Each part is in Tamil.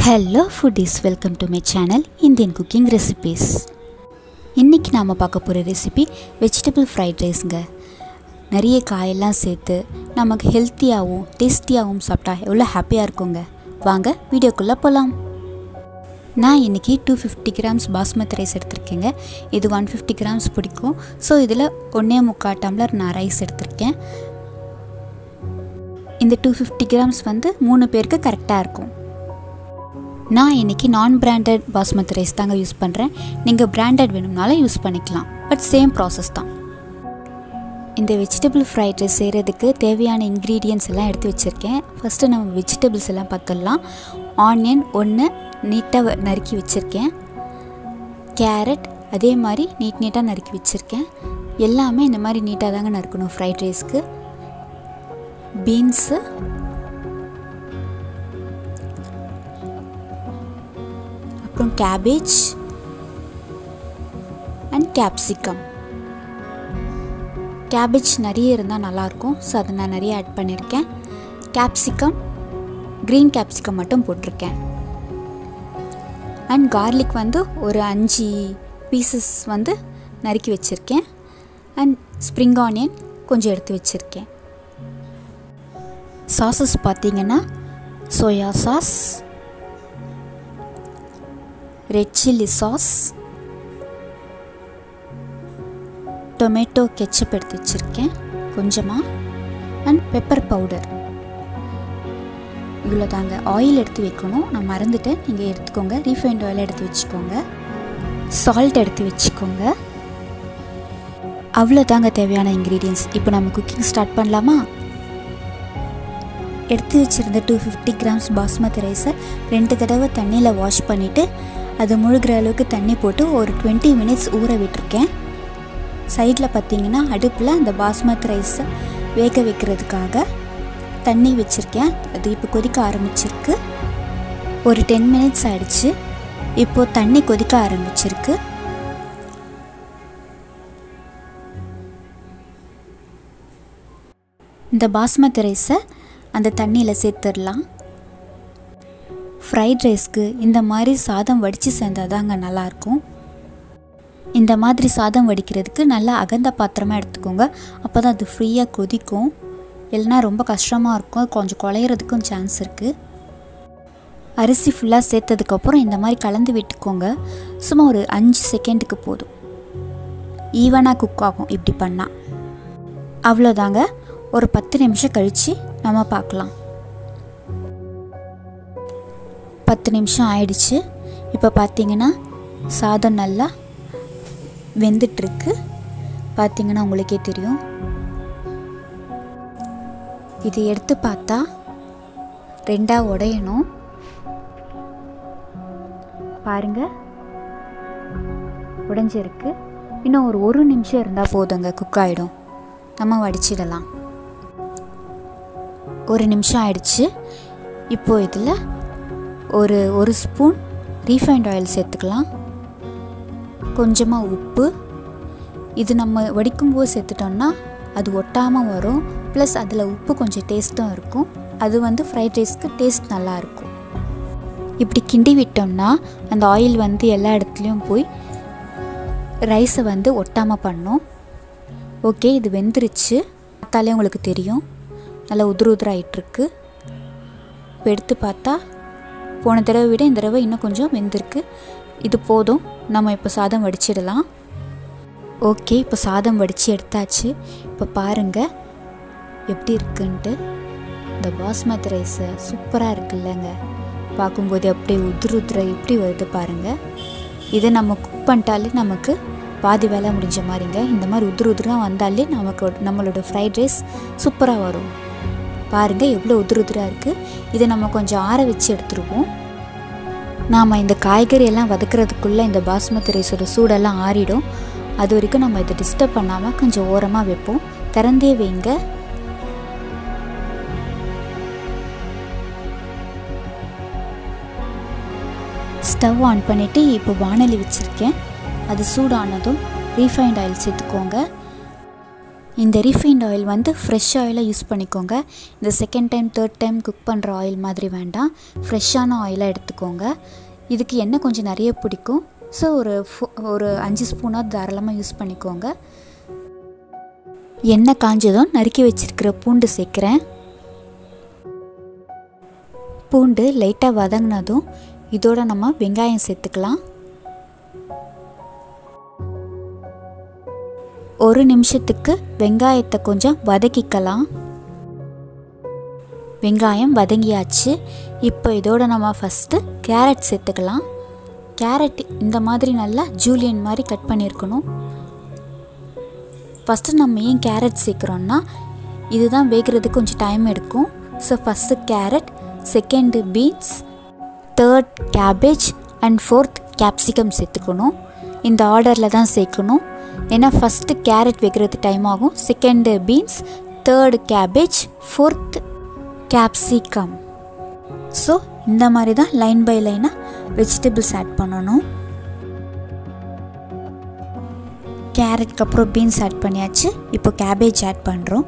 hello foodies welcome to my channel Indian cooking recipes இன்றைக்கி நாம் பார்க்க போகிற ரெசிபி வெஜிடபிள் ஃப்ரைட் ரைஸுங்க நிறைய காயெல்லாம் சேர்த்து நமக்கு ஹெல்த்தியாகவும் டேஸ்டியாகவும் சாப்பிட்டா எவ்வளோ ஹாப்பியாக இருக்குங்க வாங்க வீடியோக்குள்ளே போகலாம் நான் இன்றைக்கி two fifty grams basmati rice எடுத்திருக்கேங்க இது ஒன் ஃபிஃப்டி கிராம்ஸ் பிடிக்கும் ஸோ இதில் ஒன்றே முக்கால் டம்ளர் நான் ரைஸ் எடுத்திருக்கேன் இந்த டூ ஃபிஃப்டி கிராம்ஸ் வந்து மூணு பேருக்கு கரெக்டாக இருக்கும் நான் இன்றைக்கி நான் பிராண்டட் பாஸ்மதி ரைஸ் தாங்க யூஸ் பண்ணுறேன் நீங்கள் பிராண்டட் வேணும்னாலும் யூஸ் பண்ணிக்கலாம் பட் சேம் ப்ராசஸ் தான் இந்த வெஜிடபிள் ஃப்ரைட் ரைஸ் செய்கிறதுக்கு தேவையான இன்க்ரீடியன்ஸ் எல்லாம் எடுத்து வச்சுருக்கேன் ஃபஸ்ட்டு நம்ம வெஜிடபிள்ஸ் எல்லாம் பார்த்துடலாம் ஆனியன் ஒன்று நீட்டாக நறுக்கி வச்சுருக்கேன் கேரட் அதே மாதிரி நீட் நீட்டாக நறுக்கி வச்சுருக்கேன் எல்லாமே இந்த மாதிரி நீட்டாக தாங்க நறுக்கணும் ஃப்ரைட் ரைஸ்க்கு பீன்ஸு அப்புறம் கேபேஜ் அண்ட் கேப்சிகம் கேபேஜ் நிறைய இருந்தால் நல்லாயிருக்கும் ஸோ அதை நான் நிறைய ஆட் பண்ணியிருக்கேன் கேப்சிகம் க்ரீன் கேப்சிகம் மட்டும் போட்டிருக்கேன் அண்ட் கார்லிக் வந்து ஒரு அஞ்சு பீசஸ் வந்து நறுக்கி வச்சுருக்கேன் அண்ட் ஸ்ப்ரிங் ஆனியன் கொஞ்சம் எடுத்து வச்சுருக்கேன் சாசஸ் பார்த்தீங்கன்னா soya sauce red chilli sauce tomato ketchup எடுத்து வச்சுருக்கேன் கொஞ்சமாக அண்ட் பெப்பர் பவுடர் இவ்வளோ தாங்க ஆயில் எடுத்து வைக்கணும் நான் மறந்துட்டேன் நீங்கள் எடுத்துக்கோங்க ரீஃபைண்ட் ஆயில் எடுத்து வச்சுக்கோங்க சால்ட் எடுத்து வச்சுக்கோங்க அவ்வளோ தாங்க தேவையான இன்க்ரீடியன்ஸ் இப்போ நம்ம குக்கிங் ஸ்டார்ட் பண்ணலாமா எடுத்து வச்சுருந்த டூ ஃபிஃப்டி கிராம்ஸ் பாஸ்மதி ரைஸை ரெண்டு தடவை தண்ணியில் வாஷ் பண்ணிவிட்டு அது முழுகிற அளவுக்கு தண்ணி போட்டு ஒரு டுவெண்ட்டி மினிட்ஸ் ஊற விட்டுருக்கேன் சைடில் பார்த்தீங்கன்னா அடுப்பில் அந்த பாஸ்மதி ரைஸை வேக வைக்கிறதுக்காக தண்ணி வச்சுருக்கேன் அது இப்போ கொதிக்க ஆரம்பிச்சிருக்கு ஒரு டென் மினிட்ஸ் ஆயிடுச்சு இப்போது தண்ணி கொதிக்க ஆரம்பிச்சிருக்கு இந்த பாஸ்மதி ரைஸை அந்த தண்ணியில் சேர்த்துடலாம் ஃப்ரைட் ரைஸ்க்கு இந்த மாதிரி சாதம் வடித்து சேர்ந்தால் தாங்க நல்லாயிருக்கும் இந்த மாதிரி சாதம் வடிக்கிறதுக்கு நல்லா அகந்த பாத்திரமாக எடுத்துக்கோங்க அப்போ தான் அது ஃப்ரீயாக கொதிக்கும் இல்லைனா ரொம்ப கஷ்டமாக இருக்கும் கொஞ்சம் குழையிறதுக்கும் சான்ஸ் இருக்குது அரிசி ஃபுல்லாக சேர்த்ததுக்கப்புறம் இந்த மாதிரி கலந்து விட்டுக்கோங்க சும்மா ஒரு அஞ்சு செகண்டுக்கு போதும் ஈவனாக குக் ஆகும் இப்படி பண்ணால் அவ்வளோதாங்க ஒரு பத்து நிமிஷம் கழித்து நம்ம பார்க்கலாம் பத்து நிமிஷம் ஆயிடுச்சு இப்போ பார்த்தீங்கன்னா சாதம் நல்லா வெந்துட்டுருக்கு பார்த்தீங்கன்னா உங்களுக்கே தெரியும் இது எடுத்து பார்த்தா ரெண்டாக உடையணும் பாருங்க உடைஞ்சிருக்கு இன்னும் ஒரு ஒரு நிமிஷம் இருந்தால் போதுங்க குக் ஆகிடும் நம்ம வடிச்சிடலாம் ஒரு நிமிஷம் ஆயிடுச்சு இப்போது இதில் ஒரு ஒரு ஸ்பூன் ரீஃபைண்ட் ஆயில் சேர்த்துக்கலாம் கொஞ்சமாக உப்பு இது நம்ம வடிக்கும்போது சேர்த்துட்டோம்னா அது ஒட்டாமல் வரும் ப்ளஸ் அதில் உப்பு கொஞ்சம் டேஸ்ட்டும் இருக்கும் அது வந்து ஃப்ரைட் ரைஸ்க்கு டேஸ்ட் நல்லாயிருக்கும் இப்படி கிண்டி விட்டோம்னா அந்த ஆயில் வந்து எல்லா இடத்துலையும் போய் ரைஸை வந்து ஒட்டாமல் பண்ணும் ஓகே இது வெந்துருச்சு பார்த்தாலே உங்களுக்கு தெரியும் நல்லா உதிர உதிராயிட்ருக்கு இப்போ எடுத்து பார்த்தா போன தடவை விட இந்த தடவை இன்னும் கொஞ்சம் வெந்திருக்கு இது போதும் நம்ம இப்போ சாதம் வடிச்சிடலாம் ஓகே இப்போ சாதம் வடித்து எடுத்தாச்சு இப்போ பாருங்கள் எப்படி இருக்குன்ட்டு இந்த பாஸ்மதி ரைஸை சூப்பராக இருக்குல்லங்க பார்க்கும்போது அப்படியே உதிர உதிர எப்படி வருது பாருங்கள் இதை நம்ம குக் பண்ணிட்டாலே நமக்கு பாதி வேலை முடிஞ்ச மாதிரிங்க இந்த மாதிரி உதிர உதிராக வந்தாலே நமக்கு நம்மளோட ஃப்ரைட் ரைஸ் சூப்பராக வரும் பாருங்கள் எவ்வளோ உதிர உதிராக இருக்குது இதை நம்ம கொஞ்சம் ஆற வச்சு எடுத்துருவோம் நாம் இந்த காய்கறி எல்லாம் வதக்கிறதுக்குள்ளே இந்த பாஸ்மதி ரைஸோட சூடெல்லாம் ஆறிடும் அது வரைக்கும் நம்ம இதை டிஸ்டர்ப் பண்ணாமல் கொஞ்சம் ஓரமாக வைப்போம் திறந்தே வைங்க ஸ்டவ் ஆன் பண்ணிவிட்டு இப்போ வானலி வச்சுருக்கேன் அது சூடானதும் ரீஃபைண்ட் ஆயில் சேர்த்துக்கோங்க இந்த ரீஃபைண்ட் ஆயில் வந்து ஃப்ரெஷ் ஆயிலாக யூஸ் பண்ணிக்கோங்க இந்த second time third time cook பண்ணுற ஆயில் மாதிரி வேண்டாம் ஃப்ரெஷ்ஷான ஆயிலாக எடுத்துக்கோங்க இதுக்கு எண்ணெய் கொஞ்சம் நிறைய பிடிக்கும் ஸோ ஒரு ஃபோ- ஒரு அஞ்சு ஸ்பூனாக தாராளமாக யூஸ் பண்ணிக்கோங்க எண்ணெய் காஞ்சதும் நறுக்கி வச்சிருக்கிற பூண்டு சேர்க்குறேன் பூண்டு லைட்டாக வதங்கினதும் இதோட நம்ம வெங்காயம் சேர்த்துக்கலாம் ஒரு நிமிஷத்துக்கு வெங்காயத்தை கொஞ்சம் வதக்கிக்கலாம் வெங்காயம் வதங்கியாச்சு இப்போ இதோட நம்ம ஃபஸ்ட்டு கேரட் சேர்த்துக்கலாம் கேரட் இந்த மாதிரி நல்லா ஜூலியன் மாதிரி கட் பண்ணியிருக்கணும் ஃபஸ்ட்டு நம்ம ஏன் கேரட் சேர்க்குறோன்னா இதுதான் வேகிறதுக்கு கொஞ்சம் டைம் எடுக்கும் so first carrot second beans third cabbage and fourth capsicum சேர்த்துக்கணும் இந்த ஆர்டரில் தான் சேர்க்கணும் ஏன்னா ஃபஸ்ட்டு கேரட் வைக்கிறது டைம் ஆகும் second beans third cabbage fourth capsicum so இந்த மாதிரி தான் லைன் பை லைனாக வெஜிடபிள்ஸ் ஆட் பண்ணணும் கேரட்க்கு அப்புறம் பீன்ஸ் ஆட் பண்ணியாச்சு இப்போ கேபேஜ் ஆட் பண்ணுறோம்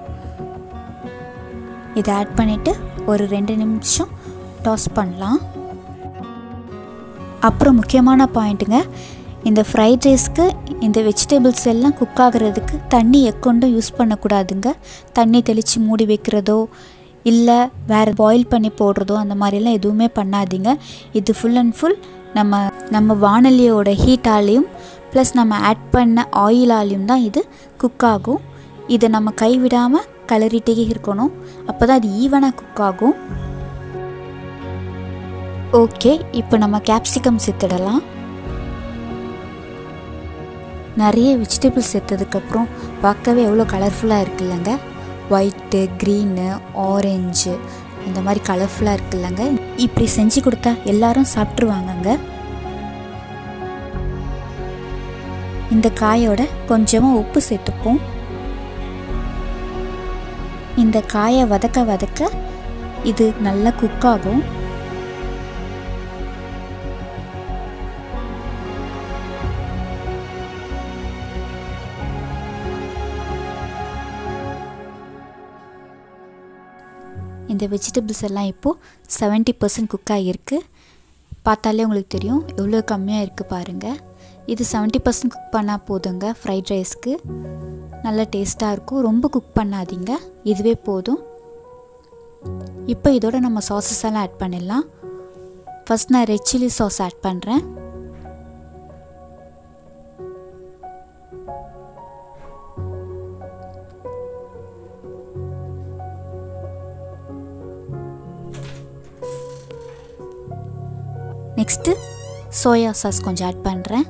இதை ஆட் பண்ணிவிட்டு ஒரு ரெண்டு நிமிஷம் டாஸ் பண்ணலாம் அப்புறம் முக்கியமான பாயிண்ட்டுங்க இந்த ஃப்ரைட் ரைஸ்க்கு இந்த வெஜிடபிள்ஸ் எல்லாம் குக் ஆகுறதுக்கு தண்ணி எக்கொண்டும் யூஸ் பண்ணக்கூடாதுங்க தண்ணி தெளித்து மூடி வைக்கிறதோ இல்லை வேறு பாயில் பண்ணி போடுறதோ அந்த மாதிரிலாம் எதுவுமே பண்ணாதீங்க இது ஃபுல் அண்ட் ஃபுல் நம்ம நம்ம வானொலியோட ஹீட்டாலையும் ப்ளஸ் நம்ம ஆட் பண்ண ஆயிலாலையும் தான் இது குக் ஆகும் இதை நம்ம கைவிடாமல் கலரிட்டே இருக்கணும் அப்போ தான் அது ஈவனாக குக் ஆகும் ஓகே இப்போ நம்ம கேப்சிகம் சேர்த்துடலாம் நிறைய வெஜிடபிள்ஸ் சேர்த்ததுக்கப்புறம் பார்க்கவே எவ்வளோ கலர்ஃபுல்லாக இருக்குல்லங்க ஒயிட்டு க்ரீனு ஆரஞ்சு இந்த மாதிரி கலர்ஃபுல்லாக இருக்குல்லங்க இப்படி செஞ்சு கொடுத்தா எல்லாரும் சாப்பிட்ருவாங்கங்க இந்த காயோட கொஞ்சமாக உப்பு சேர்த்துப்போம் இந்த காயை வதக்க வதக்க இது நல்லா குக் ஆகும் இந்த வெஜிடபிள்ஸ் எல்லாம் இப்போது செவன்ட்டி பர்சன்ட் குக் ஆகியிருக்கு பார்த்தாலே உங்களுக்கு தெரியும் எவ்வளோ கம்மியாக இருக்குது பாருங்கள் இது செவன்ட்டி பர்சன்ட் குக் பண்ணால் போதுங்க ஃப்ரைட் ரைஸ்க்கு நல்ல டேஸ்ட்டாக இருக்கும் ரொம்ப குக் பண்ணாதீங்க இதுவே போதும் இப்போ இதோட நம்ம சாஸஸ் எல்லாம் ஆட் பண்ணிடலாம் ஃபஸ்ட் நான் ரெட் சில்லி சாஸ் ஆட் பண்ணுறேன் நெக்ஸ்ட்டு சோயா சாஸ் கொஞ்சம் ஆட் பண்ணுறேன்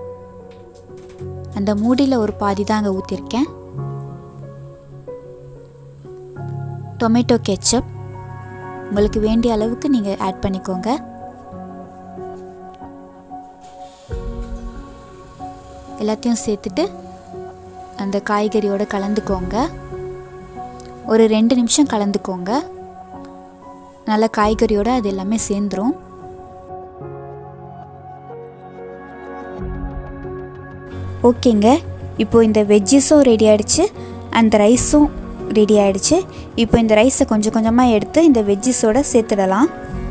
அந்த மூடியில் ஒரு பாதி தான் அங்கே ஊற்றிருக்கேன் டொமேட்டோ கெச்சப் உங்களுக்கு வேண்டிய அளவுக்கு நீங்கள் ஆட் பண்ணிக்கோங்க எல்லாத்தையும் சேர்த்துட்டு அந்த காய்கறியோட கலந்துக்கோங்க ஒரு ரெண்டு நிமிஷம் கலந்துக்கோங்க நல்ல காய்கறியோட அது எல்லாமே சேர்ந்துரும் ஓகேங்க இப்போ இந்த வெஜ்ஜஸும் ரெடி ஆயிடுச்சு அந்த ரைஸும் ரெடி ஆயிடுச்சு இப்போ இந்த ரைஸை கொஞ்சம் கொஞ்சமாக எடுத்து இந்த வெஜ்ஜஸோட சேர்த்துடலாம்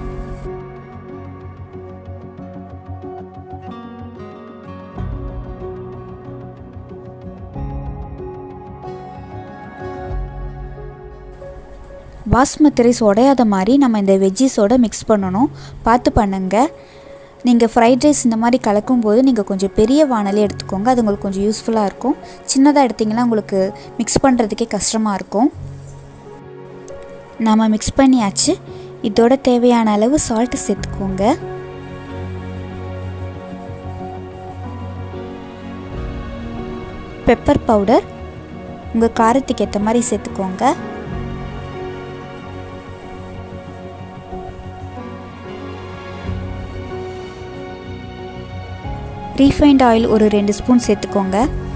பாஸ்மதி ரைஸ் உடையாத மாதிரி நம்ம இந்த வெஜ்ஜஸோட மிக்ஸ் பண்ணணும் பார்த்து பண்ணுங்க நீங்கள் ஃப்ரைட் ரைஸ் இந்த மாதிரி கலக்கும்போது நீங்கள் கொஞ்சம் பெரிய வானலே எடுத்துக்கோங்க அது உங்களுக்கு கொஞ்சம் யூஸ்ஃபுல்லாக இருக்கும் சின்னதாக எடுத்திங்கன்னா உங்களுக்கு மிக்ஸ் பண்ணுறதுக்கே கஷ்டமாக இருக்கும் நம்ம மிக்ஸ் பண்ணியாச்சு இதோட தேவையான அளவு சால்ட்டு சேர்த்துக்கோங்க பெப்பர் பவுடர் உங்கள் காரத்துக்கு ஏற்ற மாதிரி சேர்த்துக்கோங்க ரீஃபைண்ட் ஆயில் ஒரு ரெண்டு ஸ்பூன் சேர்த்துக்கோங்க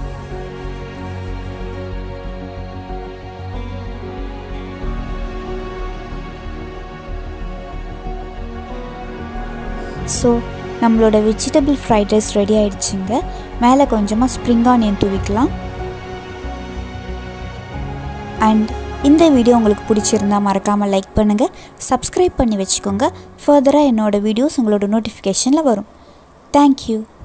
ஸோ நம்மளோட வெஜிடபிள் ஃப்ரைட் ரைஸ் ரெடி ஆயிடுச்சுங்க மேலே கொஞ்சமாக ஸ்ப்ரிங் ஆனியன் தூவிக்கலாம் அண்ட் இந்த வீடியோ உங்களுக்கு பிடிச்சிருந்தா மறக்காமல் லைக் பண்ணுங்கள் சப்ஸ்கிரைப் பண்ணி வச்சுக்கோங்க ஃபர்தராக என்னோடய வீடியோஸ் உங்களோட நோட்டிஃபிகேஷனில் வரும் தேங்க்யூ